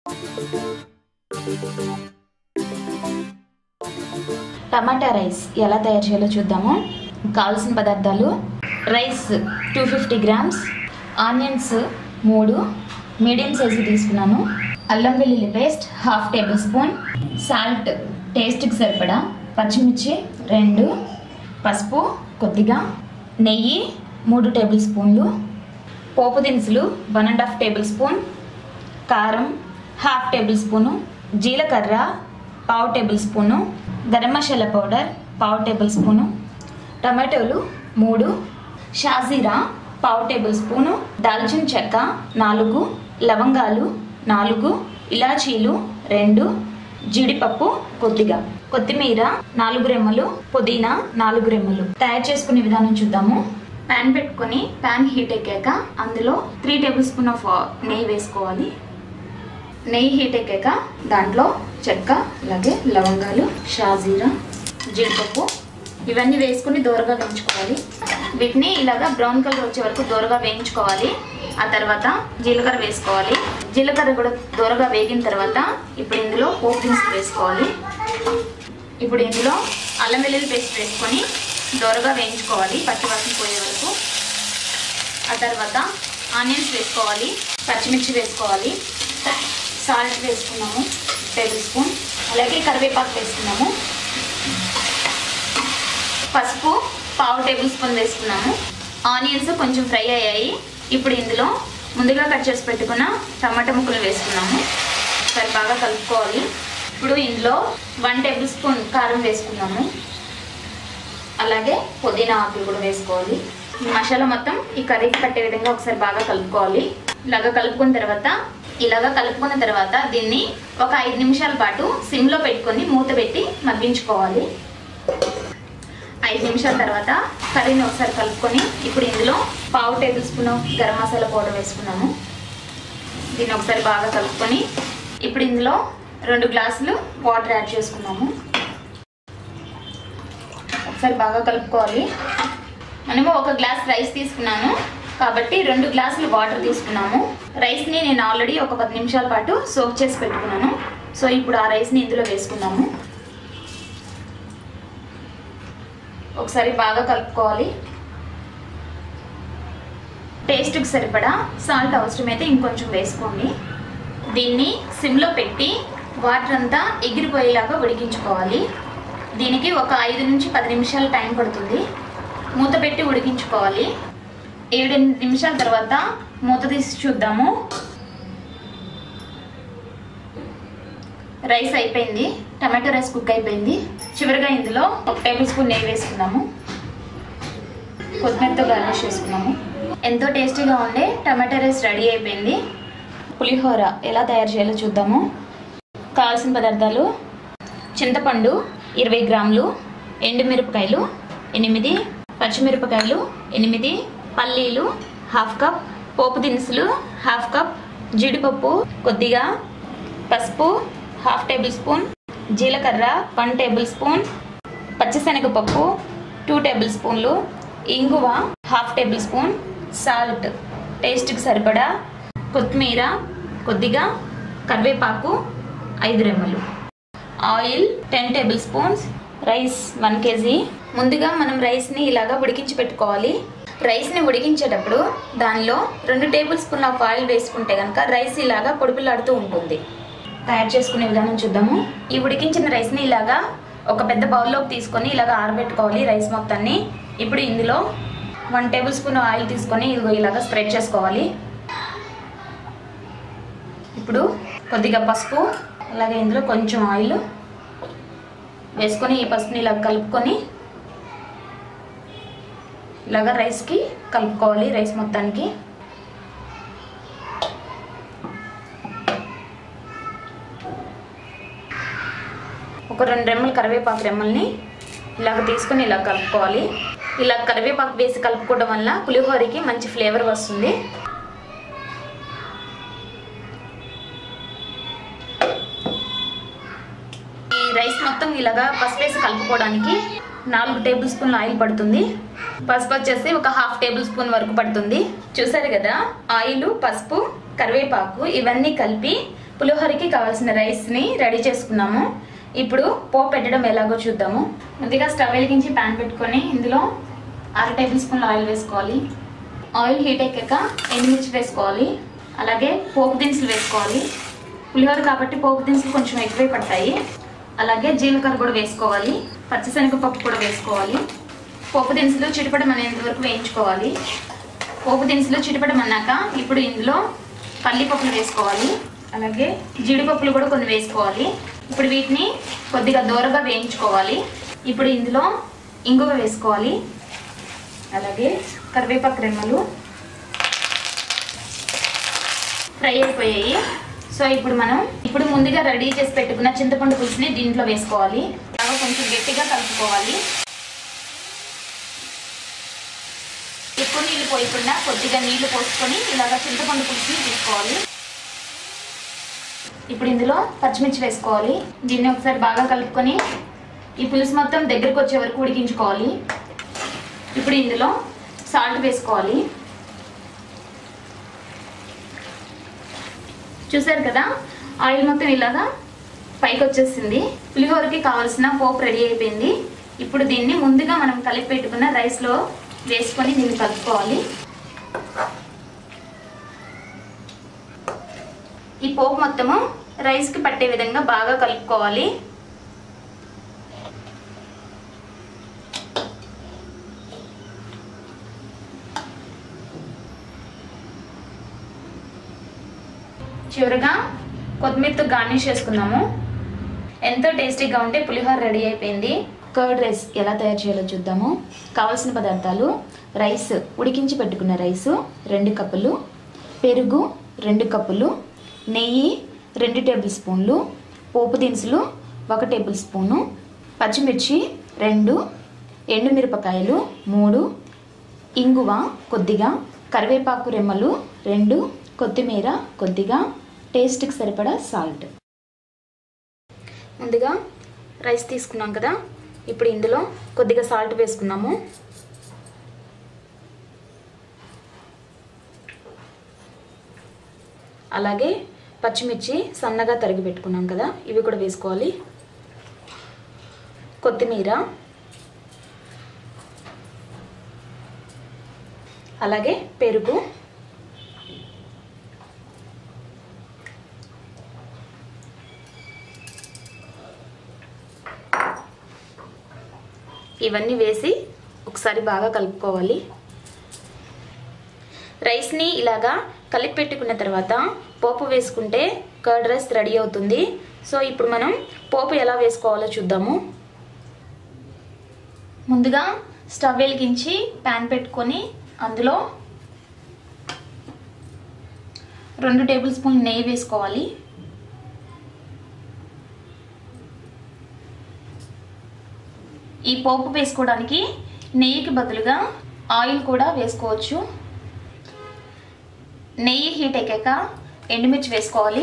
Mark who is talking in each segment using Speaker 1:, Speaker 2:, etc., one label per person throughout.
Speaker 1: టమాటా rice ఎలా తయారు చేయాలో చూద్దాము కావాల్సిన పదార్థాలు rice two fifty grams onions మూడు మీడియం సైజు తీసుకున్నాను అల్లం వెల్లుల్లి paste half tablespoon salt టేస్ట్కి సరిపడా పచ్చిమిర్చి రెండు పసుపు కొద్దిగా నెయ్యి మూడు టేబుల్ స్పూన్లు పోపు దినుసులు one and half tablespoon కారం హాఫ్ టేబుల్ స్పూను జీలకర్ర పావు tablespoon garam masala powder పావు టేబుల్ స్పూను టమాటోలు మూడు షాజీరా పావు టేబుల్ స్పూను దాల్చిన చెక్క నాలుగు లవంగాలు నాలుగు ఇలాచీలు రెండు జీడిపప్పు కొద్దిగా కొత్తిమీర నాలుగు రెమ్మలు పుదీనా నాలుగు రెమ్మలు తయారు చేసుకునే విధానం చూద్దాము ప్యాన్ పెట్టుకొని ప్యాన్ హీట్ ఎక్కాక అందులో త్రీ టేబుల్ స్పూన్ ఆఫ్ నెయ్యి వేసుకోవాలి నెయ్యి హీట్ ఎక్కాక దాంట్లో చెక్క అలాగే లవంగాలు షాజీరా జీడిపప్పు ఇవన్నీ వేసుకుని దూరగా వేయించుకోవాలి వీటిని ఇలాగా బ్రౌన్ కలర్ వచ్చే వరకు దూరగా వేయించుకోవాలి ఆ తర్వాత జీలకర్ర వేసుకోవాలి జీలకర్ర కూడా దూరగా వేగిన తర్వాత ఇప్పుడు ఇందులో పోపు దినుసులు వేసుకోవాలి ఇప్పుడు ఇందులో అల్లం వెల్లుల్లి పేస్ట్ వేసుకొని దూరగా వేయించుకోవాలి పచ్చివాసన పోయే వరకు ఆ తర్వాత ఆనియన్స్ వేసుకోవాలి పచ్చిమిర్చి వేసుకోవాలి సాల్ట్ వేసుకున్నాము టేబుల్ స్పూన్ అలాగే కరివేపాకు వేసుకున్నాము పసుపు పావు టేబుల్ స్పూన్ వేసుకున్నాము ఆనియన్స్ కొంచెం ఫ్రై అయ్యాయి ఇప్పుడు ఇందులో ముందుగా కట్ చేసి పెట్టుకున్న టమాటా ముక్కలు వేసుకున్నాము సరే బాగా కలుపుకోవాలి ఇప్పుడు ఇందులో వన్ టేబుల్ స్పూన్ కారం వేసుకున్నాము అలాగే పుదీనా ఆకులు కూడా వేసుకోవాలి ఈ మసాలా మొత్తం ఈ కర్రీకి పట్టే విధంగా ఒకసారి బాగా కలుపుకోవాలి ఇలాగా కలుపుకున్న తర్వాత ఇలాగా కలుపుకున్న తర్వాత దీన్ని ఒక ఐదు నిమిషాల పాటు సిమ్లో పెట్టుకొని మూత పెట్టి మగ్గించుకోవాలి ఐదు నిమిషాల తర్వాత కర్రీని ఒకసారి కలుపుకొని ఇప్పుడు ఇందులో పావు tablespoon garam masala powder వేసుకున్నాము దీన్ని ఒకసారి బాగా కలుపుకొని ఇప్పుడు ఇందులో రెండు గ్లాసులు వాటర్ యాడ్ చేసుకున్నాము ఒకసారి బాగా కలుపుకోవాలి మనము ఒక గ్లాస్ రైస్ తీసుకున్నాను కాబట్టి రెండు గ్లాసులు వాటర్ తీసుకున్నాము రైస్ని నేను ఆల్రెడీ ఒక పది నిమిషాల పాటు సోక్ చేసి పెట్టుకున్నాను సో ఇప్పుడు ఆ రైస్ని ఇందులో వేసుకున్నాము ఒకసారి బాగా కలుపుకోవాలి టేస్ట్కి సరిపడా సాల్ట్ అవసరమైతే ఇంకొంచెం వేసుకోండి దీన్ని సిమ్లో పెట్టి వాటర్ అంతా ఎగిరిపోయేలాగా ఉడికించుకోవాలి దీనికి ఒక ఐదు నుంచి పది నిమిషాలు టైం పడుతుంది మూత పెట్టి ఉడికించుకోవాలి ఏడు నిమిషాల తర్వాత మూత తీసి చూద్దాము రైస్ అయిపోయింది టమాటో రైస్ కుక్ అయిపోయింది చివరిగా ఇందులో ఒక టేబుల్ స్పూన్ నెయ్యి వేసుకున్నాము కొత్తిమీరతో గార్నిష్ చేసుకున్నాము ఎంతో టేస్టీగా ఉండే టమాటో రైస్ రెడీ అయిపోయింది పులిహోర ఎలా తయారు చేయాలో చూద్దాము కావాల్సిన పదార్థాలు చింతపండు ఇరవై గ్రాములు ఎండుమిరపకాయలు ఎనిమిది పచ్చిమిరపకాయలు ఎనిమిది పల్లీలు హాఫ్ కప్ పోపు దినుసులు హాఫ్ కప్ జీడిపప్పు కొద్దిగా పసుపు హాఫ్ టేబుల్ స్పూన్ జీలకర్ర వన్ టేబుల్ స్పూన్ పచ్చిశనగపప్పు టూ టేబుల్ స్పూన్లు ఇంగువ హాఫ్ టేబుల్ స్పూన్ సాల్ట్ టేస్ట్కి సరిపడా కొత్తిమీర కొద్దిగా కరివేపాకు ఐదు రెమ్మలు oil ten tablespoons rice one KG ముందుగా మనం రైస్ని ఇలాగా ఉడికించి పెట్టుకోవాలి రైస్ని ఉడికించేటప్పుడు దానిలో రెండు టేబుల్ స్పూన్ ఆఫ్ ఆయిల్ వేసుకుంటే కనుక రైస్ ఇలాగా పొడిపిలాడుతూ ఉంటుంది తయారు చేసుకునే విధానం చూద్దాము ఈ ఉడికించిన రైస్ని ఇలాగా ఒక పెద్ద బౌల్లోకి తీసుకొని ఇలాగా ఆరబెట్టుకోవాలి రైస్ మొత్తాన్ని ఇప్పుడు ఇందులో వన్ టేబుల్ స్పూన్ ఆయిల్ తీసుకొని ఇదిగో ఇలాగా స్ప్రెడ్ చేసుకోవాలి ఇప్పుడు కొద్దిగా పసుపు అలాగే ఇందులో కొంచెం ఆయిల్ వేసుకొని ఈ పసుపుని ఇలా కలుపుకొని ఇలాగా రైస్కి కలుపుకోవాలి రైస్ మొత్తానికి ఒక రెండు రెమ్మలు కరివేపాకు రెమ్మల్ని ఇలాగ తీసుకొని ఇలా కలుపుకోవాలి ఇలా కరివేపాకు వేసి కలుపుకోవడం వల్ల పులిహోరకి మంచి ఫ్లేవర్ వస్తుంది ఈ రైస్ మొత్తం ఇలాగా పసుపు వేసి కలుపుకోవడానికి నాలుగు టేబుల్ స్పూన్ల ఆయిల్ పడుతుంది పసుపు వచ్చేసి ఒక హాఫ్ టేబుల్ స్పూన్ వరకు పడుతుంది చూసారు కదా ఆయిల్ పసుపు కరివేపాకు ఇవన్నీ కలిపి పులిహోరకి కావాల్సిన రైస్ని రెడీ చేసుకున్నాము ఇప్పుడు పోపు పెట్టడం ఎలాగో చూద్దాము ముందుగా స్టవ్ వెలిగించి ప్యాన్ పెట్టుకొని ఇందులో అర టేబుల్ స్పూన్ల ఆయిల్ వేసుకోవాలి ఆయిల్ హీట్ ఎక్కాక ఎండుమిర్చి వేసుకోవాలి అలాగే పోపు దినుసులు వేసుకోవాలి పులిహోర కాబట్టి పోపు దినుసులు కొంచెం ఎక్కువే పడతాయి అలాగే జీలకర్ర కూడా వేసుకోవాలి పచ్చిశనగపప్పు కూడా వేసుకోవాలి పోపు దినుసులు చిటపడం అనేంత వరకు వేయించుకోవాలి పోపు దినుసులు చిటపడం అన్నాక ఇప్పుడు ఇందులో పల్లీపప్పులు వేసుకోవాలి అలాగే జీడిపప్పులు కూడా కొన్ని వేసుకోవాలి ఇప్పుడు వీటిని కొద్దిగా దూరగా వేయించుకోవాలి ఇప్పుడు ఇందులో ఇంగువ వేసుకోవాలి అలాగే కరివేపాకు రెమ్మలు ఫ్రై అయిపోయాయి సో ఇప్పుడు మనం ఇప్పుడు ముందుగా రెడీ చేసి పెట్టుకున్న చింతపండు పులుసుని దీంట్లో వేసుకోవాలి బాగా కొంచెం గట్టిగా కలుపుకోవాలి ఎక్కువ నీళ్ళు పోయకుండా కొద్దిగా నీళ్లు పోసుకొని ఇలాగ చింతపండు పులుసుని తీసుకోవాలి ఇప్పుడు ఇందులో పచ్చిమిర్చి వేసుకోవాలి దీన్ని ఒకసారి బాగా కలుపుకొని ఈ పులుసు మొత్తం దగ్గరకు వచ్చే వరకు ఉడికించుకోవాలి ఇప్పుడు ఇందులో సాల్ట్ వేసుకోవాలి చూసారు కదా ఆయిల్ మొత్తం ఇలాగా పైకి వచ్చేసింది పులిహోరకి కావాల్సిన పోపు రెడీ అయిపోయింది ఇప్పుడు దీన్ని ముందుగా మనం కలిపి పెట్టుకున్న రైస్లో వేసుకొని దీన్ని కలుపుకోవాలి ఈ పోపు మొత్తము రైస్కి పట్టే విధంగా బాగా కలుపుకోవాలి చివరగా కొత్తిమీరతో గార్నిష్ చేసుకుందాము ఎంతో టేస్టీగా ఉంటే పులిహోర రెడీ అయిపోయింది కర్డ్ రైస్ ఎలా తయారు చేయాలో చూద్దాము కావలసిన పదార్థాలు రైస్ ఉడికించి పెట్టుకున్న రైసు రెండు కప్పులు పెరుగు రెండు కప్పులు నెయ్యి రెండు టేబుల్ స్పూన్లు పోపు దినుసులు ఒక టేబుల్ స్పూను పచ్చిమిర్చి రెండు ఎండుమిరపకాయలు మూడు ఇంగువ కొద్దిగా కరివేపాకు రెమ్మలు రెండు కొత్తిమీర కొద్దిగా టేస్ట్కి సరిపడా సాల్ట్ ముందుగా రైస్ తీసుకున్నాం కదా ఇప్పుడు ఇందులో కొద్దిగా సాల్ట్ వేసుకున్నాము అలాగే పచ్చిమిర్చి సన్నగా తరిగి పెట్టుకున్నాం కదా ఇవి కూడా వేసుకోవాలి కొత్తిమీర అలాగే పెరుగు ఇవన్నీ వేసి ఒకసారి బాగా కలుపుకోవాలి రైస్ని ఇలాగా కలిపి పెట్టుకున్న తర్వాత పోపు వేసుకుంటే కర్డ్ రైస్ రెడీ అవుతుంది సో ఇప్పుడు మనం పోపు ఎలా వేసుకోవాలో చూద్దాము ముందుగా స్టవ్ వెలిగించి ప్యాన్ పెట్టుకొని అందులో రెండు టేబుల్ స్పూన్ నెయ్యి వేసుకోవాలి ఈ పోపు వేసుకోవడానికి నెయ్యికి బదులుగా ఆయిల్ కూడా వేసుకోవచ్చు నెయ్యి హీట్ ఎక్కాక ఎండుమిర్చి వేసుకోవాలి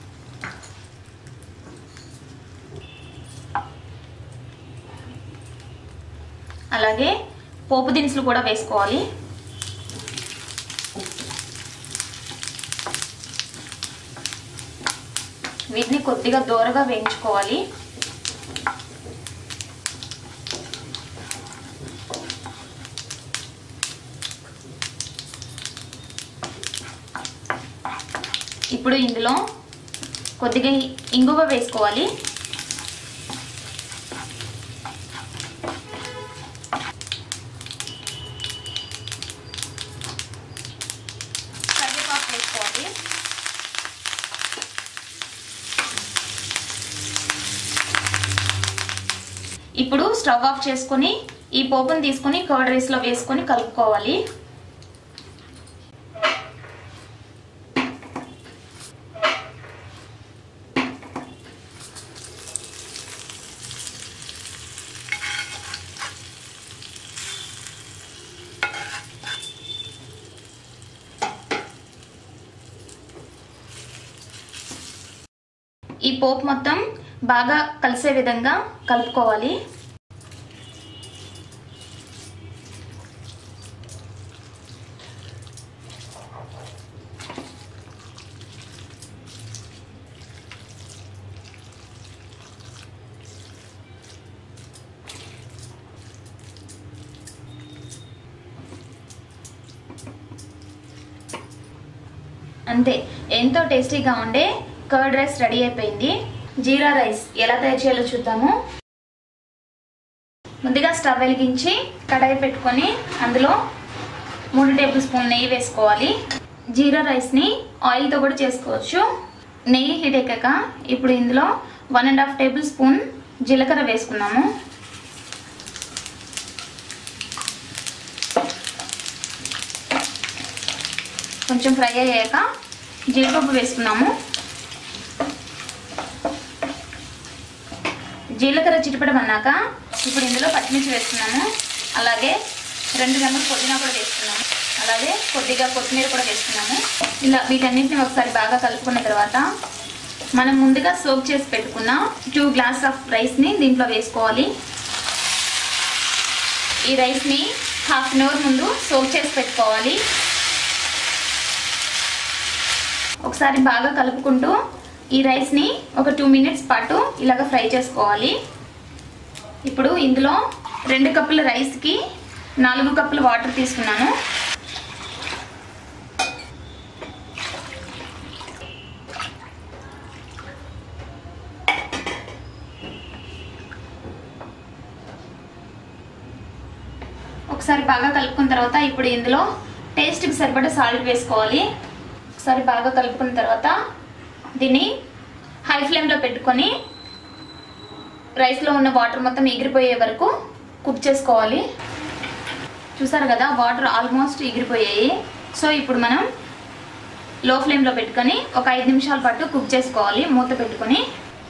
Speaker 1: అలాగే పోపు దినుసులు కూడా వేసుకోవాలి వీటిని కొద్దిగా దూరగా వేయించుకోవాలి ఇప్పుడు ఇందులో కొద్దిగా ఇంగువ వేసుకోవాలి కరివేపాకు వేసుకోవాలి ఇప్పుడు స్టవ్ ఆఫ్ చేసుకొని ఈ పోపుని తీసుకొని కర్డ్ రైస్లో వేసుకొని కలుపుకోవాలి ఈ పోపు మొత్తం బాగా కలిసే విధంగా కలుపుకోవాలి అంతే ఎంతో టేస్టీగా ఉండే కర్డ్ రైస్ రెడీ అయిపోయింది జీరా రైస్ ఎలా తయారు చేయాలో చూద్దాము ముందుగా స్టవ్ వెలిగించి కడాయి పెట్టుకొని అందులో మూడు టేబుల్ స్పూన్ నెయ్యి వేసుకోవాలి జీరా రైస్ని ఆయిల్తో కూడా చేసుకోవచ్చు నెయ్యి హీట్ ఎక్కాక ఇప్పుడు ఇందులో one and half tablespoon జీలకర్ర వేసుకున్నాము కొంచెం ఫ్రై అయ్యాక జీడిపప్పు వేసుకున్నాము జీలకర్ర చిటిపడం అన్నాక ఇప్పుడు ఇందులో పచ్చిమిర్చి వేస్తున్నాము అలాగే రెండు రెమ్మలు పుదీనా కూడా వేస్తున్నాము అలాగే కొద్దిగా కొత్తిమీర కూడా వేస్తున్నాము ఇలా వీటన్నిటిని ఒకసారి బాగా కలుపుకున్న తర్వాత మనం ముందుగా సోప్ చేసి పెట్టుకున్న టూ గ్లాస్ ఆఫ్ రైస్ని దీంట్లో వేసుకోవాలి ఈ రైస్ని హాఫ్ అన్ అవర్ ముందు సోప్ చేసి పెట్టుకోవాలి ఒకసారి బాగా కలుపుకుంటూ ఈ రైస్ని ఒక టూ మినిట్స్ పాటు ఇలాగ ఫ్రై చేసుకోవాలి ఇప్పుడు ఇందులో రెండు కప్పుల రైస్కి నాలుగు కప్పుల వాటర్ తీసుకున్నాను ఒకసారి బాగా కలుపుకున్న తర్వాత ఇప్పుడు ఇందులో టేస్ట్కి సరిపడా సాల్ట్ వేసుకోవాలి ఒకసారి బాగా కలుపుకున్న తర్వాత దీన్ని హై ఫ్లేమ్లో పెట్టుకొని రైస్లో ఉన్న వాటర్ మొత్తం ఎగిరిపోయే వరకు కుక్ చేసుకోవాలి చూసారు కదా వాటర్ ఆల్మోస్ట్ ఎగిరిపోయాయి సో ఇప్పుడు మనం లో ఫ్లేమ్లో పెట్టుకొని ఒక ఐదు నిమిషాల పాటు కుక్ చేసుకోవాలి మూత పెట్టుకొని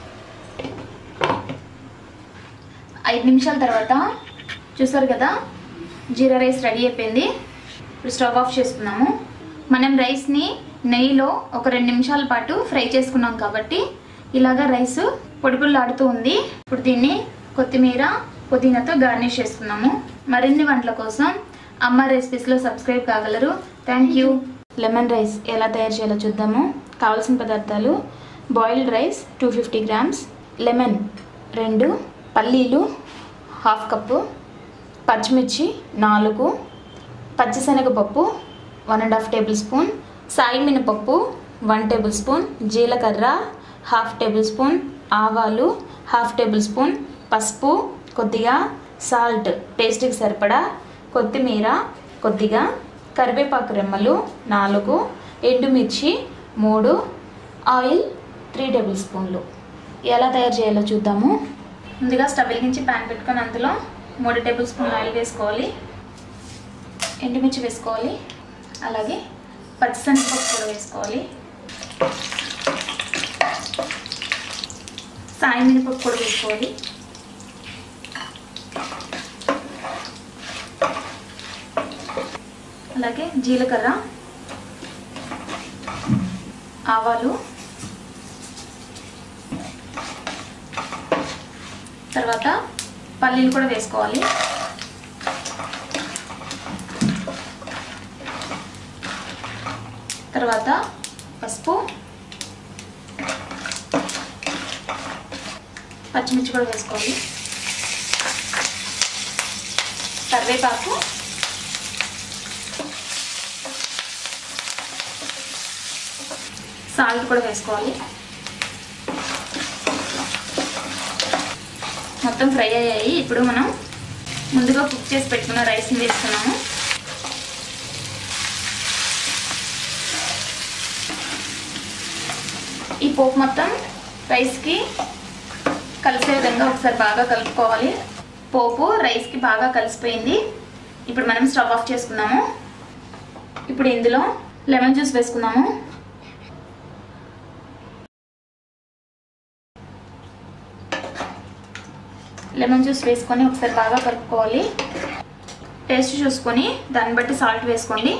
Speaker 1: ఐదు నిమిషాల తర్వాత చూసారు కదా జీరా రైస్ రెడీ అయిపోయింది ఇప్పుడు స్టవ్ ఆఫ్ చేసుకున్నాము మనం రైస్ని నెయ్యిలో ఒక రెండు నిమిషాల పాటు ఫ్రై చేసుకున్నాం కాబట్టి ఇలాగా రైస్ పొడిపుల్లాడుతూ ఉంది ఇప్పుడు దీన్ని కొత్తిమీర పుదీనాతో గార్నిష్ చేసుకున్నాము మరిన్ని వంటల కోసం అమ్మ రెసిపీస్లో సబ్స్క్రైబ్ కాగలరు థ్యాంక్ యూ లెమన్ రైస్ ఎలా తయారు చేయాలో చూద్దాము కావాల్సిన పదార్థాలు boiled rice two fifty grams lemon రెండు పల్లీలు హాఫ్ కప్పు పచ్చిమిర్చి నాలుగు పచ్చిశనగపప్పు one and half tablespoon సాయి మినపప్పు వన్ టేబుల్ స్పూన్ జీలకర్ర హాఫ్ టేబుల్ స్పూన్ ఆవాలు హాఫ్ టేబుల్ స్పూన్ పసుపు కొద్దిగా సాల్ట్ టేస్ట్కి సరిపడా కొత్తిమీర కొద్దిగా కరివేపాకు రెమ్మలు నాలుగు ఎండుమిర్చి మూడు ఆయిల్ త్రీ టేబుల్ స్పూన్లు ఎలా తయారు చేయాలో చూద్దాము ముందుగా స్టవ్ వెలిగించి ప్యాన్ పెట్టుకొని అందులో మూడు టేబుల్ స్పూన్ ఆయిల్ వేసుకోవాలి ఎండుమిర్చి వేసుకోవాలి అలాగే పచ్చిశనగపప్పు కూడా వేసుకోవాలి సాయి మినపప్పు కూడా వేసుకోవాలి అలాగే జీలకర్ర ఆవాలు తర్వాత పల్లీలు కూడా వేసుకోవాలి తర్వాత పసుపు పచ్చిమిర్చి కూడా వేసుకోవాలి కరివేపాకు సాల్ట్ కూడా వేసుకోవాలి మొత్తం ఫ్రై అయ్యాయి ఇప్పుడు మనం ముందుగా కుక్ చేసి పెట్టుకున్న రైస్ని వేస్తున్నాము ఈ పోపు మొత్తం రైస్కి కలిసే విధంగా ఒకసారి బాగా కలుపుకోవాలి పోపు రైస్కి బాగా కలిసిపోయింది ఇప్పుడు మనం స్టవ్ ఆఫ్ చేసుకున్నాము ఇప్పుడు ఇందులో లెమన్ జ్యూస్ వేసుకున్నాము లెమన్ జ్యూస్ వేసుకొని ఒకసారి బాగా కలుపుకోవాలి టేస్ట్ చూసుకొని దాన్ని బట్టి సాల్ట్ వేసుకోండి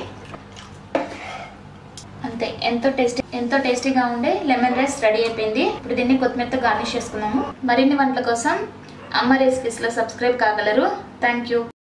Speaker 1: అంతే ఎంతో టేస్టీ ఎంతో టేస్టీగా ఉండే లెమన్ రైస్ రెడీ అయిపోయింది ఇప్పుడు దీన్ని కొత్తిమీరతో గార్నిష్ చేసుకున్నాము మరిన్ని వంటల కోసం అమ్మ రెసిపీస్లో సబ్స్క్రైబ్ కాగలరు థ్యాంక్ యూ